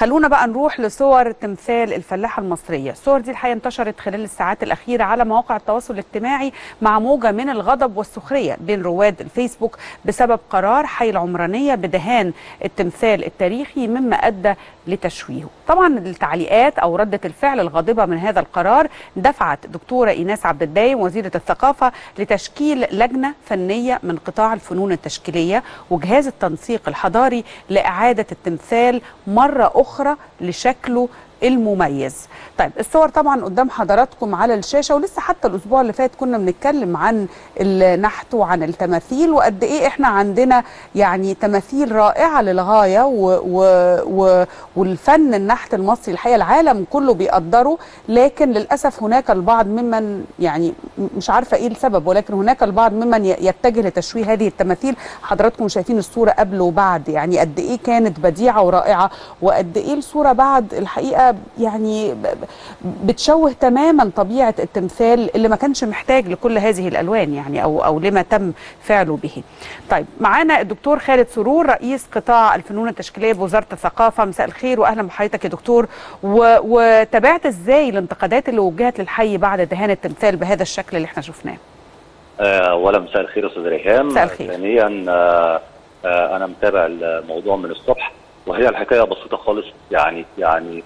خلونا بقى نروح لصور تمثال الفلاحه المصريه الصور دي الحقيقه انتشرت خلال الساعات الاخيره على مواقع التواصل الاجتماعي مع موجه من الغضب والسخريه بين رواد الفيسبوك بسبب قرار حي العمرانيه بدهان التمثال التاريخي مما ادى لتشويهه طبعا التعليقات او رده الفعل الغاضبه من هذا القرار دفعت دكتوره ايناس عبد الدايم وزيره الثقافه لتشكيل لجنه فنيه من قطاع الفنون التشكيليه وجهاز التنسيق الحضاري لاعاده التمثال مره اخرى لشكله المميز طيب الصور طبعا قدام حضراتكم على الشاشه ولسه حتى الاسبوع اللي فات كنا بنتكلم عن النحت وعن التماثيل وقد ايه احنا عندنا يعني تماثيل رائعه للغايه و و و والفن النحت المصري الحقيقه العالم كله بيقدره لكن للاسف هناك البعض ممن يعني مش عارفه ايه السبب ولكن هناك البعض ممن يتجه لتشويه هذه التماثيل حضراتكم شايفين الصوره قبل وبعد يعني قد ايه كانت بديعه ورائعه وقد ايه الصوره بعد الحقيقه يعني بتشوه تماما طبيعه التمثال اللي ما كانش محتاج لكل هذه الالوان يعني او او لما تم فعله به. طيب معانا الدكتور خالد سرور رئيس قطاع الفنون التشكيليه بوزاره الثقافه مساء الخير واهلا بحضرتك يا دكتور وتابعت ازاي الانتقادات اللي وجهت للحي بعد دهان التمثال بهذا الشكل اللي احنا شفناه؟ اولا مساء الخير استاذ ريهام مساء الخير ثانيا انا متابع الموضوع من الصبح وهي الحكايه بسيطه خالص يعني يعني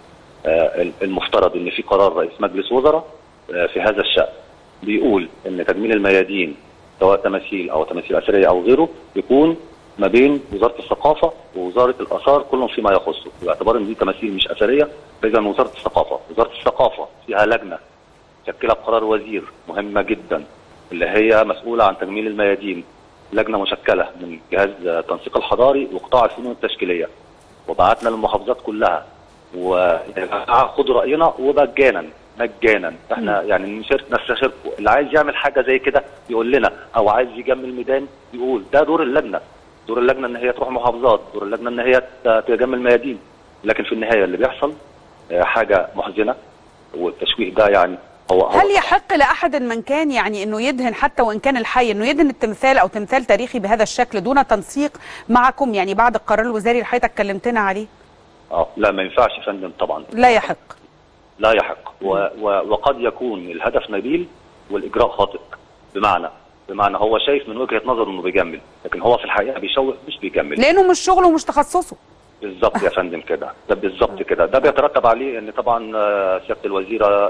المفترض ان في قرار رئيس مجلس وزراء في هذا الشان بيقول ان تجميل الميادين سواء تماثيل او تماثيل اثريه او غيره يكون ما بين وزاره الثقافه ووزاره الاثار كلهم فيما يخصه باعتبار ان دي تماثيل مش اثريه فاذا وزاره الثقافه وزاره الثقافه فيها لجنه شكلها بقرار وزير مهمه جدا اللي هي مسؤوله عن تجميل الميادين لجنه مشكله من جهاز التنسيق الحضاري وقطاع الفنون التشكيليه وبعتنا للمحافظات كلها ويا جماعه خدوا راينا ومجانا مجانا احنا م. يعني نشارك نستشاركوا اللي عايز يعمل حاجه زي كده يقول لنا او عايز يجمل ميدان يقول ده دور اللجنه دور اللجنه ان هي تروح محافظات دور اللجنه ان هي تجمل ميادين لكن في النهايه اللي بيحصل حاجه محزنه والتشويه ده يعني هو هل يحق لاحد من كان يعني انه يدهن حتى وان كان الحي انه يدهن التمثال او تمثال تاريخي بهذا الشكل دون تنسيق معكم يعني بعد القرار الوزاري اللي حضرتك كلمتنا عليه؟ اه لا ما ينفعش يا فندم طبعا لا يحق لا يحق و و وقد يكون الهدف نبيل والاجراء خاطئ بمعنى بمعنى هو شايف من وجهه نظره انه بيجمل لكن هو في الحقيقه بيشوه مش بيجمل لانه مش شغله ومش تخصصه بالظبط يا فندم كده ده بالظبط كده ده بيترتب عليه ان طبعا سياده الوزيره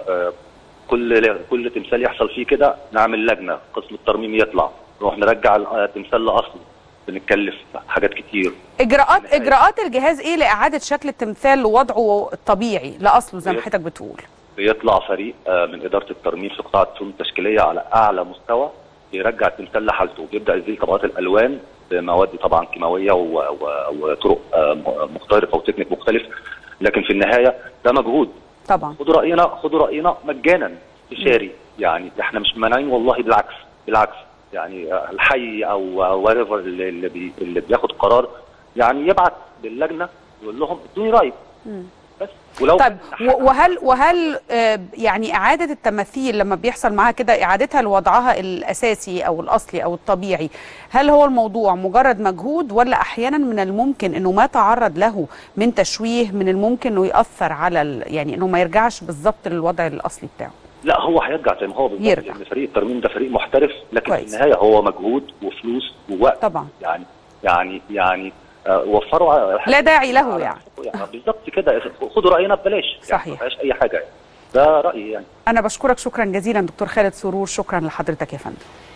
كل كل تمثال يحصل فيه كده نعمل لجنه قسم الترميم يطلع نروح نرجع التمثال لاصله بنتكلف حاجات كتير اجراءات اجراءات الجهاز ايه لاعاده شكل التمثال لوضعه الطبيعي لاصله زي ما حضرتك بتقول بيطلع فريق من اداره الترميم في قطاع الفنون التشكيليه على اعلى مستوى يرجع التمثال لحالته بيبدا يزيل طبقات الالوان بمواد طبعا كيماويه وطرق مختلفه وتكنيك مختلف لكن في النهايه ده مجهود طبعا خدوا راينا خدوا راينا مجانا استشاري يعني احنا مش مانعين والله بالعكس بالعكس يعني الحي او واريفر اللي, بي اللي بياخد قرار يعني يبعت للجنه يقول لهم ادوني رايك بس ولو طيب وهل وهل يعني اعاده التماثيل لما بيحصل معاها كده اعادتها لوضعها الاساسي او الاصلي او الطبيعي هل هو الموضوع مجرد مجهود ولا احيانا من الممكن انه ما تعرض له من تشويه من الممكن انه ياثر على يعني انه ما يرجعش بالظبط للوضع الاصلي بتاعه لا هو هيرجع زي ما هو بالظبط لان فريق الترميم ده فريق محترف لكن كويس. في النهايه هو مجهود وفلوس ووقت طبعا يعني يعني يعني آه وفروا لا داعي له يعني, يعني بالظبط كده خدوا راينا ببلاش صحيح يعني ما فيهاش اي حاجه يعني ده رايي يعني انا بشكرك شكرا جزيلا دكتور خالد سرور شكرا لحضرتك يا فندم